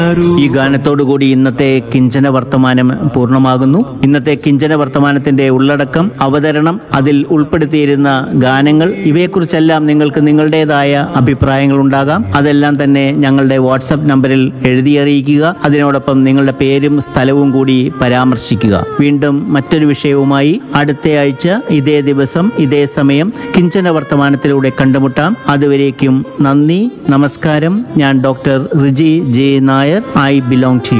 ഈ ഗാനത്തോടുകൂടി ഇന്നത്തെ കിഞ്ചന വർത്തമാനം പൂർണ്ണമാകുന്നു ഇന്നത്തെ കിഞ്ചന വർത്തമാനത്തിന്റെ ഉള്ളടക്കം അവതരണം അതിൽ ഉൾപ്പെടുത്തിയിരുന്ന ഗാനങ്ങൾ ഇവയെക്കുറിച്ചെല്ലാം നിങ്ങൾക്ക് നിങ്ങളുടേതായ അഭിപ്രായങ്ങൾ ഉണ്ടാകാം അതെല്ലാം തന്നെ ഞങ്ങളുടെ വാട്സപ്പ് നമ്പറിൽ എഴുതി അറിയിക്കുക അതിനോടൊപ്പം നിങ്ങളുടെ പേരും സ്ഥലവും കൂടി പരാമർശിക്കുക വീണ്ടും മറ്റൊരു വിഷയവുമായി അടുത്ത ആഴ്ച ഇതേ ദിവസം ഇതേ സമയം കിഞ്ചന വർത്തമാനത്തിലൂടെ കണ്ടുമുട്ടാം അതുവരേക്കും നന്ദി നമസ്കാരം ഞാൻ doctor Riji J Nair I belong to